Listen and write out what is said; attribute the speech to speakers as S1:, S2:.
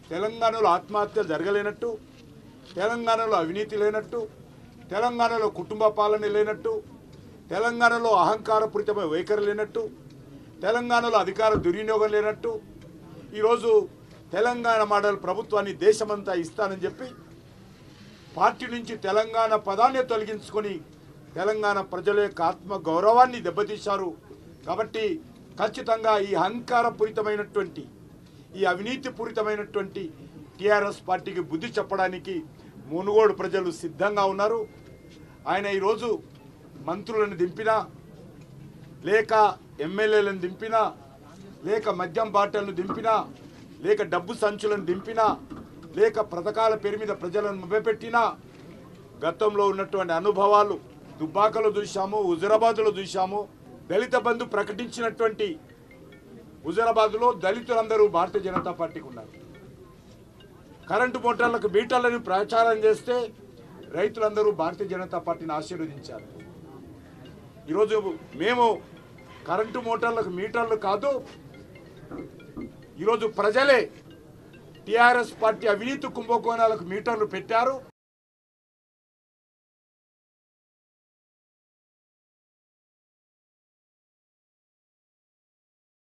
S1: తెలంగాణలో ఆత్మహత్యలు జరగలేనట్టు తెలంగాణలో అవినీతి లేనట్టు తెలంగాణలో కుటుంబ పాలన లేనట్టు తెలంగాణలో అహంకారపూరితమైన వైఖరి లేనట్టు తెలంగాణలో అధికార దుర్వినియోగం లేనట్టు ఈరోజు తెలంగాణ మోడల్ ప్రభుత్వాన్ని దేశమంతా ఇస్తానని చెప్పి పార్టీ నుంచి తెలంగాణ పదాన్ని తొలగించుకొని తెలంగాణ ప్రజల యొక్క ఆత్మ గౌరవాన్ని దెబ్బతీశారు కాబట్టి ఖచ్చితంగా ఈ అహంకారపూరితమైనటువంటి ఈ అవినీతిపూరితమైనటువంటి టీఆర్ఎస్ పార్టీకి బుద్ధి చెప్పడానికి మునుగోడు ప్రజలు సిద్ధంగా ఉన్నారు ఆయన ఈరోజు మంత్రులను దింపినా లేక ఎమ్మెల్యేలను దింపినా లేక మద్యం బాటలను దింపినా లేక డబ్బు సంచులను దింపినా లేక పథకాల పేరు మీద ప్రజలను మభ్యపెట్టినా గతంలో ఉన్నటువంటి అనుభవాలు దుబ్బాకలో చూశాము హుజరాబాద్లో చూశాము దళిత బంధు ప్రకటించినటువంటి హుజరాబాద్లో దళితులందరూ భారతీయ జనతా పార్టీకి ఉన్నారు కరెంటు మోటార్లకు మీటర్లను ప్రచారం చేస్తే రైతులందరూ భారతీయ జనతా పార్టీని ఆశీర్వదించారు ఈరోజు మేము కరెంటు మోటార్లకు మీటర్లు కాదు ఈరోజు ప్రజలే టీఆర్ఎస్ పార్టీ అవినీతి కుంభకోణాలకు మీటర్లు పెట్టారు